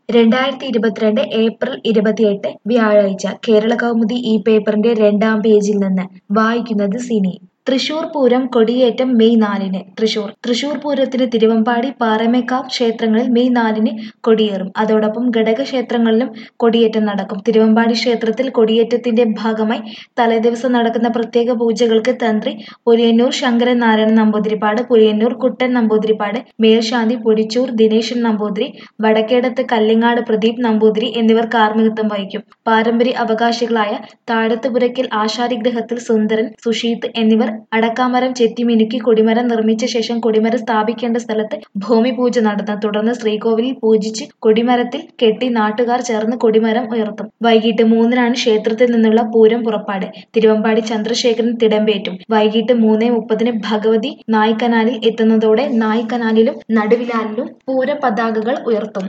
രണ്ടായിരത്തി ഇരുപത്തിരണ്ട് ഏപ്രിൽ ഇരുപത്തിയെട്ട് വ്യാഴാഴ്ച കേരള കൗമുദി ഈ പേപ്പറിന്റെ രണ്ടാം പേജിൽ നിന്ന് വായിക്കുന്നത് സിനി തൃശൂർ പൂരം കൊടിയേറ്റം മെയ് നാലിന് തൃശൂർ തൃശൂർ പൂരത്തിന് തിരുവമ്പാടി പാറമേക്കാവ് ക്ഷേത്രങ്ങളിൽ മെയ് നാലിന് കൊടിയേറും അതോടൊപ്പം ഘടകക്ഷേത്രങ്ങളിലും കൊടിയേറ്റം നടക്കും തിരുവമ്പാടി ക്ഷേത്രത്തിൽ കൊടിയേറ്റത്തിന്റെ ഭാഗമായി തലേദിവസം നടക്കുന്ന പ്രത്യേക പൂജകൾക്ക് തന്ത്രി പുലിയന്നൂർ ശങ്കരൻ നാരായണൻ നമ്പൂതിരിപ്പാട് പുലിയന്നൂർ കുട്ടൻ നമ്പൂതിരിപ്പാട് മേൽശാന്തി പൊടിച്ചൂർ ദിനേശൻ നമ്പൂതിരി വടക്കേടത്ത് കല്ലിങ്ങാട് പ്രദീപ് നമ്പൂതിരി എന്നിവർ കാർമ്മികത്വം വഹിക്കും പാരമ്പര്യ അവകാശികളായ താഴത്തുപുരയ്ക്കൽ ആശാരിഗൃഹത്തിൽ സുന്ദരൻ സുഷീത്ത് എന്നിവർ അടക്കാമരം ചെത്തിമിനുക്കി കൊടിമരം നിർമ്മിച്ച ശേഷം കൊടിമരം സ്ഥാപിക്കേണ്ട സ്ഥലത്ത് ഭൂമി പൂജ നടത്തും തുടർന്ന് ശ്രീകോവിലിൽ പൂജിച്ച് കൊടിമരത്തിൽ കെട്ടി നാട്ടുകാർ ചേർന്ന് കൊടിമരം ഉയർത്തും വൈകിട്ട് മൂന്നിനാണ് ക്ഷേത്രത്തിൽ നിന്നുള്ള പൂരം പുറപ്പാട് തിരുവമ്പാടി ചന്ദ്രശേഖരൻ തിടമ്പേറ്റും വൈകിട്ട് മൂന്ന് മുപ്പതിന് ഭഗവതി നായ്ക്കനാലിൽ എത്തുന്നതോടെ നായ്ക്കനാലിലും നടുവിലാലിലും പൂര പതാകകൾ ഉയർത്തും